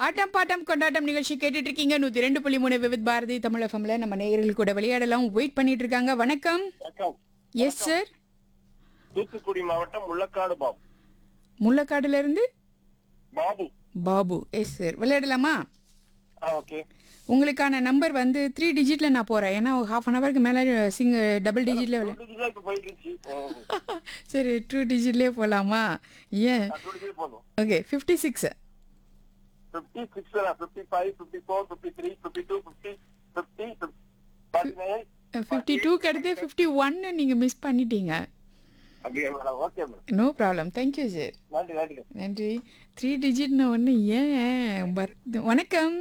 ஆட்டம் bottom கொண்டாட்டம் நிகழ்ச்சி கேட்டுட்டு இருக்கீங்க நூத்தி ரெண்டு புள்ளி மூணு விவித் பாரதி தமிழ் எஃப்எம்ல நம்ம நேயர்கள் கூட விளையாடலாம் வெயிட் பண்ணிட்டு இருக்காங்க வணக்கம் வணக்கம் எஸ் சார் தூத்துக்குடி மாவட்டம் முள்ளக்காடு பாபு முள்ளக்காடுல இருந்து பாபு பாபு எஸ் சார் விளையாடலாமா ஆ ஓகே உங்களுக்கான நம்பர் வந்து த்ரீ டிஜிட்ல நான் போறேன் ஏன்னா ஹாஃப் அன் ஹவருக்கு மேல சிங் டபுள் டிஜிட்ல விளையாட டுவெண்ட்டி இப்ப போயிட்டு இருந்துச்சு சரி டூ டிஜிட்லேயே போகலாமா ஏன் டுவெண்ட்டி போதும் okay fifty six fifty six fifty five fifty four fifty three fifty two fifty fifty forty nine fifty டூக்கு அடுத்து ஃபிஃப்டி ஒன்னு நீங்கள் மிஸ் பண்ணிட்டீங்க அப்படியே madam okay madam no problem thank you sir நன்றி நன்றி நன்றி த்ரீ டிஜிட்னு ஒன்று ஏன் பர்த் வணக்கம்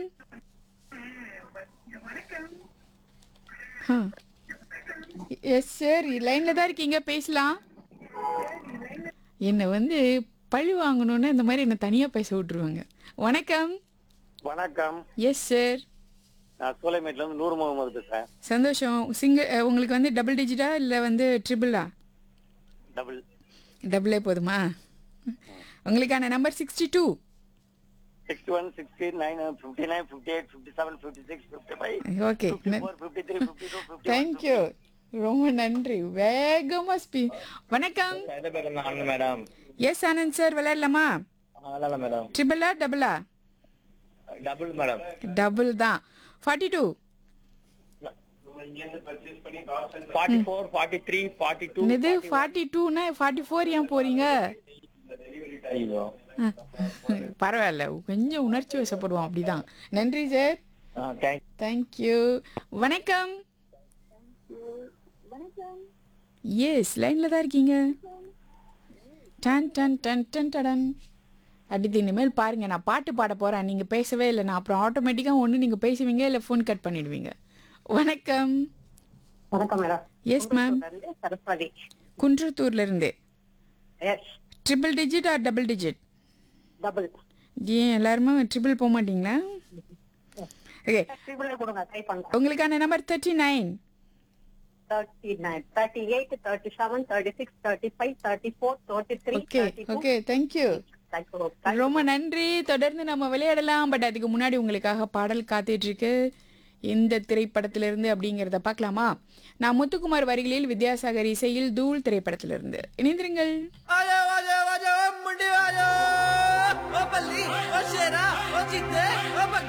எஸ் சார் லைனில் தான் இருக்கீங்க பேசலாம் என்னை வந்து பழி வாங்கணுன்னு இந்த மாதிரி என்னை தனியாக பேச விட்ருவாங்க வணக்கம் வணக்கம் எஸ் சார் நான் சோலைமேட்ல இருந்து நூறு முகமது பேசுறேன் சந்தோஷம் சிங்கிள் உங்களுக்கு வந்து டபுள் டிஜிட்டா இல்லை வந்து ட்ரிபிளா டபுள் டபுளே போதுமா உங்களுக்கான number sixty two sixty one sixty nine fifty nine fifty eight fifty seven fifty six fifty five okay fifty four fifty three fifty two fifty thank you ரொம்ப நன்றி வேகமாக ஸ்பீ வணக்கம் மேடம் எஸ் ஆனந்த் சார் விளையாடலாமா அதனால மேடம் ட்ரிபிளா டபுளா டபுள் மேடம் டபுள் தான் forty two forty four forty three forty two இது ஃபார்ட்டி டூனா ஃபார்ட்டி ஃபோர் ஏன் போறீங்க ஐயோ ஆ, பரவாயில்ல கொஞ்சம் உணர்ச்சி வசப்படுவோம் அப்படிதான் நன்றி சார் தேங்க் தேங்க்யூ வணக்கம் எஸ் லைனில் தான் இருக்கீங்க டன் டன் டன் டன் டடன் அடுத்து இனிமேல் பாருங்க நான் பாட்டு பாட போறேன் நீங்க பேசவே இல்லை நான் அப்புறம் ஆட்டோமேட்டிக்காக ஒன்று நீங்க பேசுவீங்க இல்லை ஃபோன் கட் பண்ணிடுவீங்க வணக்கம் வணக்கம் மேடம் எஸ் மேம் சரஸ்வதி குன்றத்தூர்ல இருந்து yes triple digit or double digit double ஏன் எல்லாருமே ட்ரிபிள் போக மாட்டீங்களா ஓகே ட்ரிபிள் கொடுங்க ட்ரை பண்ணுங்க உங்களுக்கான number thirty nine thirty nine thirty eight thirty seven thirty six thirty five thirty four thirty three okay okay thank you ரொம்ப நன்றி தொடர்ந்து நம்ம விளையாடலாம் பட் அதுக்கு முன்னாடி உங்களுக்காக பாடல் காத்துட்டு இருக்கு எந்த திரைப்படத்திலிருந்து அப்படிங்கிறத பார்க்கலாமா நான் முத்துக்குமார் வரிகளில் வித்யாசாகர் இசையில் தூள் திரைப்படத்திலிருந்து இணைந்திருங்கள் आजा आजा आजा मुंडे आजा ओ बल्ली ओ शेरा ओ जीते ओ